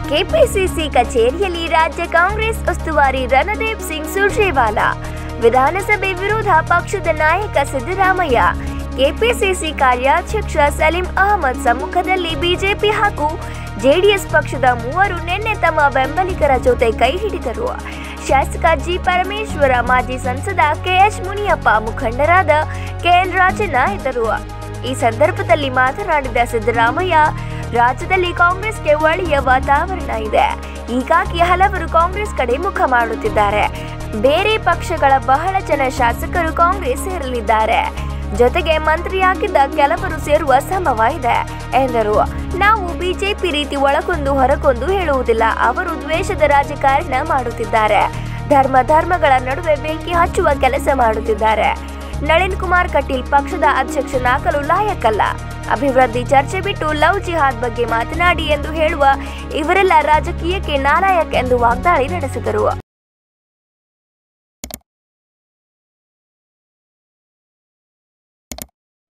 KPCC ಕಚೇರಿಯಲ್ಲಿ ರಾಜ್ಯ ಕಾಂಗ್ರೆಸ್ ಉಸ್ತುವಾರಿ ರಣದೀಪ್ ಸಿಂಗ್ ಸುರ್ಜೇವಾಲಾ ವಿಧಾನಸಭೆ ವಿರೋಧ ಪಕ್ಷದ ನಾಯಕ ಸಿದ್ದರಾಮಯ್ಯ ಕೆಪಿಸಿಸಿ ಕಾರ್ಯಾಧ್ಯಕ್ಷ ಸಲೀಂ ಅಹಮದ್ ಸಮ್ಮುಖದಲ್ಲಿ ಬಿಜೆಪಿ ಹಾಗೂ ಜೆಡಿಎಸ್ ಪಕ್ಷದ ಮೂವರು ನಿನ್ನೆ ತಮ್ಮ ಬೆಂಬಲಿಗರ ಜೊತೆ ಕೈ ಹಿಡಿದರು ಶಾಸಕ ಜಿ ಪರಮೇಶ್ವರ ಮಾಜಿ ಸಂಸದ ಕೆಎಚ್ ಮುನಿಯಪ್ಪ ಮುಖಂಡರಾದ ಕೆಎನ್ ರಾಜಣ್ಣ ಇದ್ದರು ಈ ಸಂದರ್ಭದಲ್ಲಿ ಮಾತನಾಡಿದ ಸಿದ್ದರಾಮಯ್ಯ ರಾಜ್ಯದಲ್ಲಿ ಕಾಂಗ್ರೆಸ್ಗೆ ಒಳ್ಳೆಯ ವಾತಾವರಣ ಇದೆ ಹೀಗಾಗಿ ಹಲವರು ಕಾಂಗ್ರೆಸ್ ಕಡೆ ಮುಖ ಮಾಡುತ್ತಿದ್ದಾರೆ ಬೇರೆ ಪಕ್ಷಗಳ ಬಹಳ ಜನ ಶಾಸಕರು ಕಾಂಗ್ರೆಸ್ ಸೇರಲಿದ್ದಾರೆ ಜೊತೆಗೆ ಮಂತ್ರಿಯಾಗಿದ್ದ ಕೆಲವರು ಸೇರುವ ಸಂಭವ ಇದೆ ಎಂದರು ನಾವು ಬಿಜೆಪಿ ರೀತಿ ಒಳಗೊಂದು ಹೊರಗೊಂದು ಹೇಳುವುದಿಲ್ಲ ಅವರು ದ್ವೇಷದ ರಾಜಕಾರಣ ಮಾಡುತ್ತಿದ್ದಾರೆ ಧರ್ಮ ಧರ್ಮಗಳ ನಡುವೆ ಬೆಂಕಿ ಹಚ್ಚುವ ಕೆಲಸ ಮಾಡುತ್ತಿದ್ದಾರೆ ನಳಿನ್ ಕುಮಾರ್ ಕಟೀಲ್ ಪಕ್ಷದ ಅಧ್ಯಕ್ಷನಾಗಲು ಲಾಯಕ್ಕಲ್ಲ ಅಭಿವೃದ್ಧಿ ಚರ್ಚೆ ಬಿಟ್ಟು ಲವ್ ಜಿಹಾದ್ ಬಗ್ಗೆ ಮಾತನಾಡಿ ಎಂದು ಹೇಳುವ ಇವರೆಲ್ಲ ರಾಜಕೀಯಕ್ಕೆ ನಾಲಾಯಕ್ ಎಂದು ವಾಗ್ದಾಳಿ ನಡೆಸಿದರು